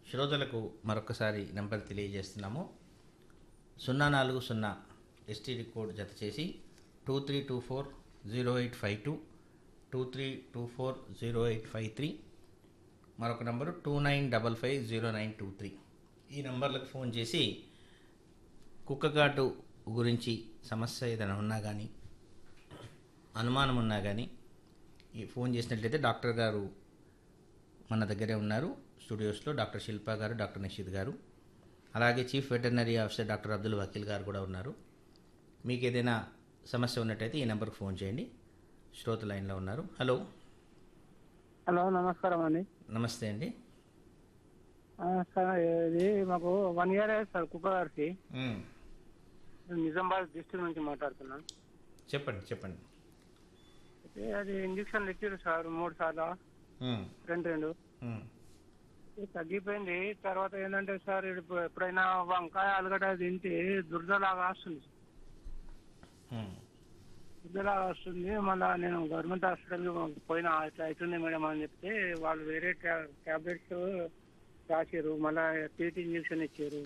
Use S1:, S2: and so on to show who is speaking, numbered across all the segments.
S1: శ్రోతలకు మరొకసారి నెంబర్ తెలియజేస్తున్నాము సున్నా నాలుగు సున్నా ఎస్టీడీ కోడ్ జత చేసి two three two four zero eight five two two three two four zero eight five three మరొక number two nine double five zero nine two three ఈ నంబర్లకు ఫోన్ చేసి కుక్కకాటు గురించి సమస్య ఏదైనా ఉన్నా కానీ అనుమానం ఉన్నా కానీ ఈ ఫోన్ చేసినట్లయితే డాక్టర్ గారు మన దగ్గరే ఉన్నారు స్టూడియోస్లో డాక్టర్ శిల్ప గారు డాక్టర్ నిషిత్ గారు అలాగే chief veterinary officer doctor Abdul Vakil గారు కూడా ఉన్నారు మీకు ఏదైనా సమస్య ఉన్నట్టయితే ఈ నెంబర్కి ఫోన్ చేయండి శ్రోత లైన్లో ఉన్నారు హలో
S2: హలో నమస్కారం అండి
S1: నమస్తే అండి
S2: ఆ, సార్ ఇది మాకు వన్ ఇయర్ అయ్యింది సార్ కుక్క గారికి
S1: మ్,
S2: నేను నిజామాబాద్ డిస్ట్రిక్ట్ నుంచి మాట్లాడుతున్నాను
S1: చెప్పండి చెప్పండి
S2: అయితే అది ఇంజక్షన్లు ఇచ్చారు సార్ మూడు సార్లు
S1: మ్,
S2: రెండు రెండు
S1: మ్,
S2: ఇది తగ్గిపోయింది తర్వాత ఏంటంటే సార్ ఇప్పుడు ఎప్పుడైనా వంకాయ ఆలుగడ్డ తింటే దురదలాగా వస్తుంది
S1: మ్,
S2: దురదలాగా వస్తుంది మళ్ళీ నేను గవర్నమెంట్ హాస్పిటల్ పోయినా ఇట్లా అవుతుంది మేడం అని చెప్తే వాళ్ళు వేరే ట్యాబ్లెట్స్ రాసారు మళ్ళీ టీటీ ఇంజక్షన్ ఇచ్చారు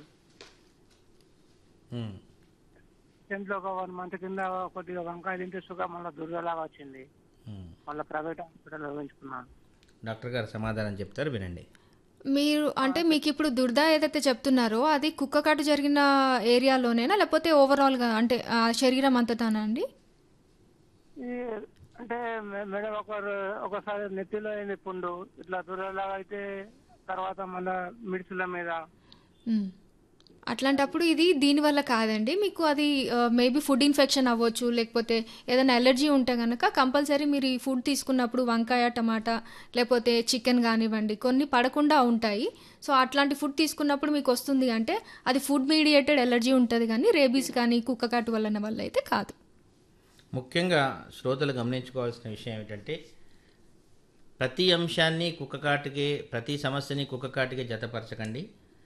S1: మ్.
S2: టెన్త్ లో ఒక వన్ మంత్ కింద కొద్దిగా వంకాయ తింటే సుగా మళ్ళీ దురదలాగా వచ్చింది
S1: మ్.
S2: మళ్ళీ ప్రైవేట్ హాస్పిటల్ వేయించుకున్నాను
S1: డాక్టర్ గారు సమాధానం చెప్తారు వినండి
S3: మీరు అంటే మీకు ఇప్పుడు దుర్దా ఏదైతే చెప్తున్నారో అది కుక్కకాటు జరిగిన ఏరియాలోనేనా లేకపోతే ఓవరాల్గా అంటే ఆ శరీరం అంతటానా అండి
S2: ఈ అంటే మే- మేడం ఒకరు ఒకసారి నెత్తిలో అయింది పుండు ఇట్లా దురదలాగా అయితే తర్వాత మళ్ళా మిడిసిల మీద
S3: మ్మ్. అట్లాంటప్పుడు ఇది దీనివల్ల కాదండి మీకు అది మేబీ ఫుడ్ ఇన్ఫెక్షన్ అవ్వచ్చు లేకపోతే ఏదైనా ఎలర్జీ ఉంటే కనుక కంపల్సరీ మీరు ఈ ఫుడ్ తీసుకున్నప్పుడు వంకాయ టమాటా లేకపోతే చికెన్ కానివ్వండి కొన్ని పడకుండా ఉంటాయి సో అట్లాంటి ఫుడ్ తీసుకున్నప్పుడు మీకు వస్తుంది అంటే అది ఫుడ్ మీడియేటెడ్ ఎలర్జీ ఉంటుంది కానీ రేబీస్ కానీ కుక్కకాటు వలన వల్ల అయితే కాదు
S1: ముఖ్యంగా శ్రోతలు గమనించుకోవాల్సిన విషయం ఏమిటంటే ప్రతి అంశాన్ని కుక్కకాటికే ప్రతి సమస్యని కుక్కకాటికే జతపరచకండి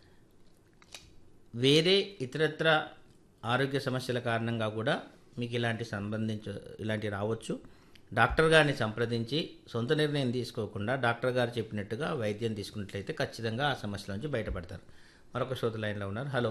S1: వేరే ఇతరత్ర ఆరోగ్య సమస్యల కారణంగా కూడా మీకు ఇలాంటి సంబంధించ ఇలాంటి రావచ్చు డాక్టర్ గారిని సంప్రదించి సొంత నిర్ణయం తీసుకోకుండా డాక్టర్ గారు చెప్పినట్టుగా వైద్యం తీసుకున్నట్లయితే ఖచ్చితంగా ఆ సమస్యల నుంచి బయటపడతారు మరొక శ్రోత లైన్లో ఉన్నారు హలో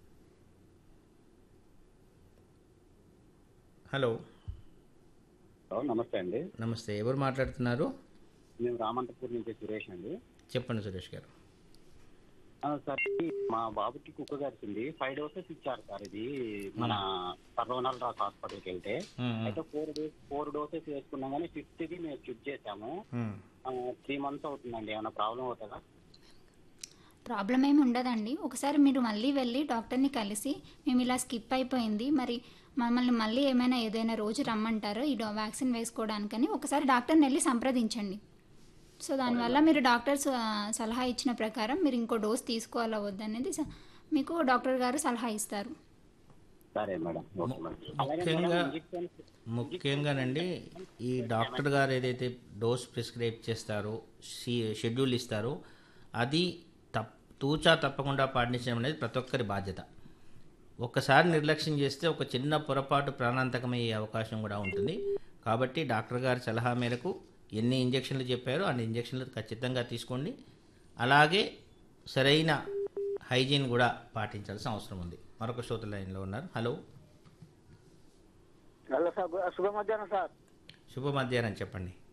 S1: హలో
S4: హలో నమస్తే అండి
S1: నమస్తే ఎవరు మాట్లాడుతున్నారు
S4: మేము రామంతపూర్ నుంచి సురేష్ అండి
S1: చెప్పండి సురేష్ గారు
S4: ఆ, సార్ ఈ మా బాబుకి కుక్క కరిచింది ఫైవ్ డోసెస్ ఇచ్చారు సార్ ఇది మన సర్వనాల్ రాక్ హాస్పిటల్కి వెళ్తే
S1: మ్మ్.
S4: అయితే ఫోర్ డోస్ ఫోర్ డోసెస్ వేసుకున్నాం కానీ ఫిఫ్త్ ది మేము చెక్ చేసాము
S1: మ్మ్.
S4: త్రీ మంత్స్ అవుతుందండి ఏమైనా ప్రాబ్లం అవుతుందా
S5: ప్రాబ్లం ఏమి ఉండదండి ఒకసారి మీరు మళ్ళీ వెళ్ళి డాక్టర్ని కలిసి మేము ఇలా స్కిప్ అయిపోయింది మరి మమ్మల్ని మళ్ళీ ఏమైనా ఏదైనా రోజు రమ్మంటారో ఈ డో- వ్యాక్సిన్ వేసుకోవడానికని ఒకసారి డాక్టర్ని వెళ్ళి సంప్రదించండి సో దానివల్ల మీరు డాక్టర్స్ ఆ, సలహా ఇచ్చిన ప్రకారం మీరు ఇంకో డోస్ తీసుకోవాలా వద్దనేది స- మీకు డాక్టర్ గారు సలహా ఇస్తారు
S4: సరే మేడం ఓకే మేడం అలాగే
S1: ముఖ్యంగా
S4: మేడం ఇంజెక్షన్స్
S1: ముఖ్యంగానండి ఈ డాక్టర్ గారు ఏదైతే డోస్ ప్రిస్క్రైబ్ చేస్తారో షీ- షెడ్యూల్ ఇస్తారో అది తప్ తూచా తప్పకుండా పాటించడం అనేది ప్రతి ఒక్కరి బాధ్యత ఒక్కసారి నిర్లక్ష్యం చేస్తే ఒక చిన్న పొరపాటు ప్రాణాంతకమయ్యే అవకాశం కూడా ఉంటుంది కాబట్టి డాక్టర్ గారి సలహా మేరకు ఎన్ని ఇంజక్షన్లు చెప్పారో అన్ని ఇంజక్షన్లు ఖచ్చితంగా తీసుకోండి అలాగే సరైన హైజీన్ కూడా పాటించాల్సిన అవసరం ఉంది మరొక శ్రోత లైన్లో ఉన్నారు హలో
S2: హలో సార్ శుభ మధ్యాహ్నం సార్
S1: శుభ మధ్యాహ్నం చెప్పండి